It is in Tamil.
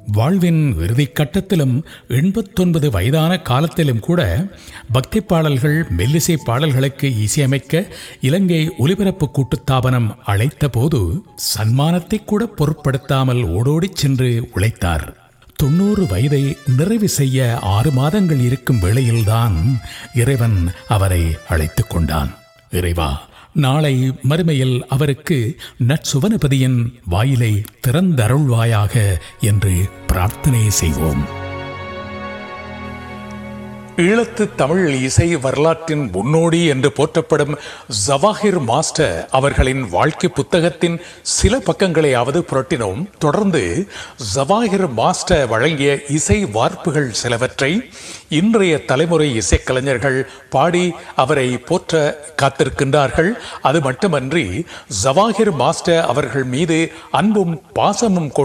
வாழ்வின் இறுதிக் கட்டத்திலும் எண்பத்தொன்பது வயதான காலத்திலும் கூட பக்தி பாடல்கள் மெல்லிசை பாடல்களுக்கு இசையமைக்க இலங்கை ஒலிபரப்பு கூட்டுத்தாபனம் அழைத்த போது சன்மானத்தை கூட பொருட்படுத்தாமல் ஓடோடிச் சென்று உழைத்தார் தொண்ணூறு வயதை நிறைவு செய்ய ஆறு மாதங்கள் இருக்கும் வேளையில்தான் இறைவன் அவரை அழைத்துக் கொண்டான் இறைவா நாளை மறுமையில் அவருக்கு நற்சுவனபதியின் வாயிலை திறந்தருள்வாயாக என்று பிரார்த்தனை செய்வோம் ஈழத்து தமிழ் இசை வரலாற்றின் முன்னோடி என்று போற்றப்படும் ஜவாஹிர் மாஸ்டர் அவர்களின் வாழ்க்கை புத்தகத்தின் சில பக்கங்களையாவது புரட்டினோம் தொடர்ந்து ஜவாஹிர் மாஸ்டர் வழங்கிய இசை வார்ப்புகள் சிலவற்றை இன்றைய தலைமுறை இசைக்கலைஞர்கள் பாடி அவரை போற்ற காத்திருக்கின்றார்கள் அது மட்டுமன்றி ஜவாஹிர் மாஸ்டர் அவர்கள் மீது அன்பும் பாசமும் கொண்ட